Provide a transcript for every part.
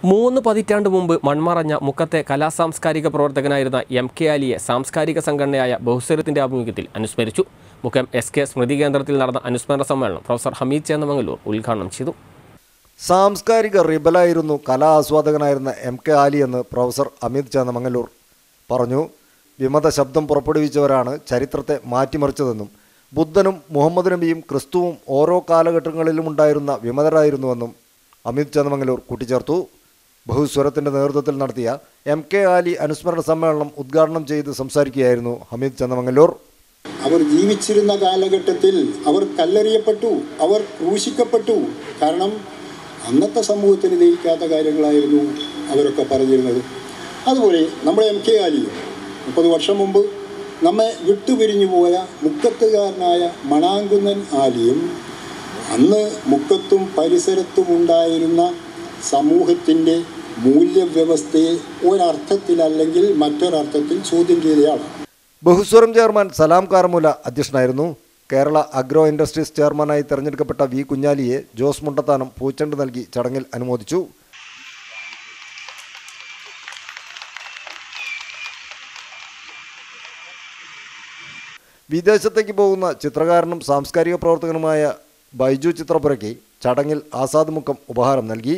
മൂന്ന് പതിറ്റാണ്ട് മുമ്പ് മൺമറഞ്ഞ മുക്കത്തെ കലാസാംസ്കാരിക പ്രവർത്തകനായിരുന്ന എം കെ അലിയെ സാംസ്കാരിക സംഘടനയായ ബഹുസ്വരത്തിന്റെ ആഭിമുഖ്യത്തിൽ അനുസ്മരിച്ചു മുഖം എസ് കെ സ്മൃതി കേന്ദ്രത്തിൽ നടന്ന അനുസ്മരണ സമ്മേളനം പ്രൊഫസർ ഹമീദ് ചേന്നമംഗലൂർ ഉദ്ഘാടനം ചെയ്തു സാംസ്കാരിക റിബലായിരുന്നു കലാ ആസ്വാദകനായിരുന്ന എം കെ ആലി എന്ന് പ്രൊഫസർ അമിത് ചാന്നമംഗലൂർ പറഞ്ഞു വിമത ശബ്ദം പുറപ്പെടുവിച്ചവരാണ് ചരിത്രത്തെ മാറ്റിമറിച്ചതെന്നും ബുദ്ധനും മുഹമ്മദ് നബിയും ക്രിസ്തുവും ഓരോ കാലഘട്ടങ്ങളിലും ഉണ്ടായിരുന്ന വിമതരായിരുന്നുവെന്നും അമിത് ചാന്നമംഗലൂർ കൂട്ടിച്ചേർത്തു ബഹുസ്വരത്തിൻ്റെ നേതൃത്വത്തിൽ നടത്തിയ എം കെ ആലി അനുസ്മരണ സമ്മേളനം ഉദ്ഘാടനം ചെയ്ത് സംസാരിക്കുകയായിരുന്നു ഹമീദ് ചന്ദമംഗലൂർ അവർ ജീവിച്ചിരുന്ന കാലഘട്ടത്തിൽ അവർ കല്ലെറിയപ്പെട്ടു അവർ ക്രൂശിക്കപ്പെട്ടു കാരണം അന്നത്തെ സമൂഹത്തിന് ദഹിക്കാത്ത കാര്യങ്ങളായിരുന്നു അവരൊക്കെ പറഞ്ഞിരുന്നത് അതുപോലെ നമ്മുടെ എം കെ ആലി മുപ്പത് വർഷം മുമ്പ് നമ്മെ വിട്ടുപിരിഞ്ഞു പോയ മുക്കത്തുകാരനായ മണാങ്കുന്നൻ ആലിയും അന്ന് മുക്കത്തും പരിസരത്തും ഉണ്ടായിരുന്ന സമൂഹത്തിൻ്റെ മൂല്യവ്യവസ്ഥയെ ഒരർത്ഥത്തിലല്ലെങ്കിൽ മറ്റൊരർത്ഥത്തിൽ ചോദ്യം ചെയ്തയാളാണ് ബഹുസ്വരം ചെയർമാൻ സലാം കാർമുല അധ്യക്ഷനായിരുന്നു കേരള അഗ്രോ ഇൻഡസ്ട്രീസ് ചെയർമാനായി തെരഞ്ഞെടുക്കപ്പെട്ട വി കുഞ്ഞാലിയെ ജോസ് മുണ്ടത്താനം പൂച്ചെണ്ട് നൽകി ചടങ്ങിൽ അനുമോദിച്ചു വിദേശത്തേക്ക് പോകുന്ന ചിത്രകാരനും സാംസ്കാരിക പ്രവർത്തകനുമായ ബൈജു ചിത്രപുരയ്ക്ക് ചടങ്ങിൽ ആസാദ് മുക്കം ഉപഹാരം നൽകി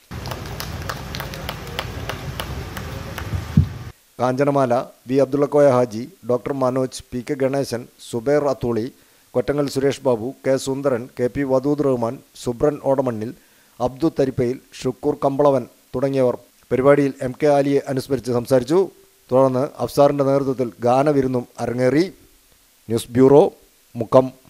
Kanchanamala V Abdullakoya Haji doctor Manoj P K Ganesan Zubair Athooli Kottangal Suresh Babu K Sundaran K P Wadood Rahman Subran ഓടമണ്ണിൽ അബ്ദു തരിപ്പയിൽ ഷുക്കൂർ കമ്പളവൻ തുടങ്ങിയവർ പരിപാടിയിൽ എം കെ ആലിയെ അനുസ്മരിച്ച് സംസാരിച്ചു തുടർന്ന് അഫ്സാറിൻ്റെ നേതൃത്വത്തിൽ ഗാനവിരുന്നും അരങ്ങേറി ന്യൂസ് ബ്യൂറോ മുക്കം